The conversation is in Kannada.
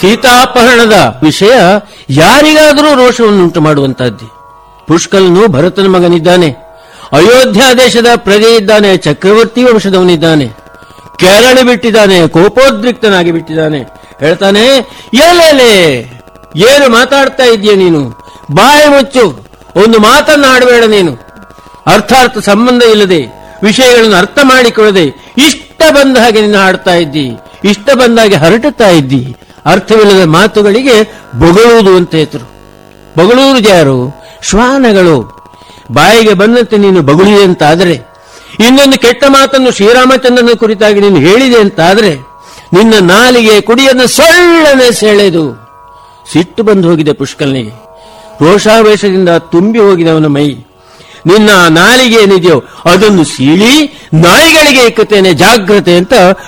ಸೀತಾಪಹರಣದ ವಿಷಯ ಯಾರಿಗಾದರೂ ರೋಷವನ್ನುಂಟು ಮಾಡುವಂತಹದ್ದೇ ಪುಷ್ಕಲನು ಭರತನ ಮಗನಿದ್ದಾನೆ ಅಯೋಧ್ಯ ದೇಶದ ಪ್ರಜೆ ಇದ್ದಾನೆ ಚಕ್ರವರ್ತಿ ವಂಶದವನಿದ್ದಾನೆ ಕೆರಳಿ ಬಿಟ್ಟಿದ್ದಾನೆ ಕೋಪೋದ್ರಿಕ್ತನಾಗಿ ಬಿಟ್ಟಿದ್ದಾನೆ ಹೇಳ್ತಾನೆ ಎಲ್ಲೆಲೆ ಏನು ಮಾತಾಡ್ತಾ ಇದೀಯ ನೀನು ಬಾಯಿ ಮುಚ್ಚು ಒಂದು ಮಾತನ್ನ ಆಡಬೇಡ ನೀನು ಅರ್ಥಾರ್ಥ ಸಂಬಂಧ ಇಲ್ಲದೆ ವಿಷಯಗಳನ್ನು ಅರ್ಥ ಮಾಡಿಕೊಳ್ಳದೆ ಇಷ್ಟ ಬಂದ ಹಾಗೆ ನಿನ್ನ ಹಾಡ್ತಾ ಇದ್ದಿ ಇಷ್ಟ ಬಂದ ಹಾಗೆ ಹರಟುತ್ತಾ ಇದ್ದಿ ಅರ್ಥವಿಲ್ಲದ ಮಾತುಗಳಿಗೆ ಬೊಗಳುವುದು ಅಂತ ಹೆಸರು ಬೊಗಳುವುದು ಯಾರು ಶ್ವಾನಗಳು ಬಾಯಿಗೆ ಬಂದಂತೆ ನೀನು ಬಗುಳಿದೆ ಅಂತಾದರೆ ಇನ್ನೊಂದು ಕೆಟ್ಟ ಮಾತನ್ನು ಶ್ರೀರಾಮಚಂದ್ರನ ಕುರಿತಾಗಿ ನೀನು ಹೇಳಿದೆ ಅಂತಾದರೆ ನಿನ್ನ ನಾಲಿಗೆ ಕುಡಿಯನ್ನು ಸೊಳ್ಳನೆ ಸೆಳೆದು ಸಿಟ್ಟು ಬಂದು ಹೋಗಿದೆ ಪುಷ್ಕಲ್ನಿಗೆ ರೋಷಾವೇಶದಿಂದ ತುಂಬಿ ಹೋಗಿದೆ ಅವನ ಮೈ ನಿನ್ನ ನಾಲಿಗೆ ಏನಿದೆಯೋ ಅದನ್ನು ಸೀಳಿ ನಾಯಿಗಳಿಗೆ ಇಕ್ಕುತ್ತೇನೆ ಜಾಗ್ರತೆ ಅಂತ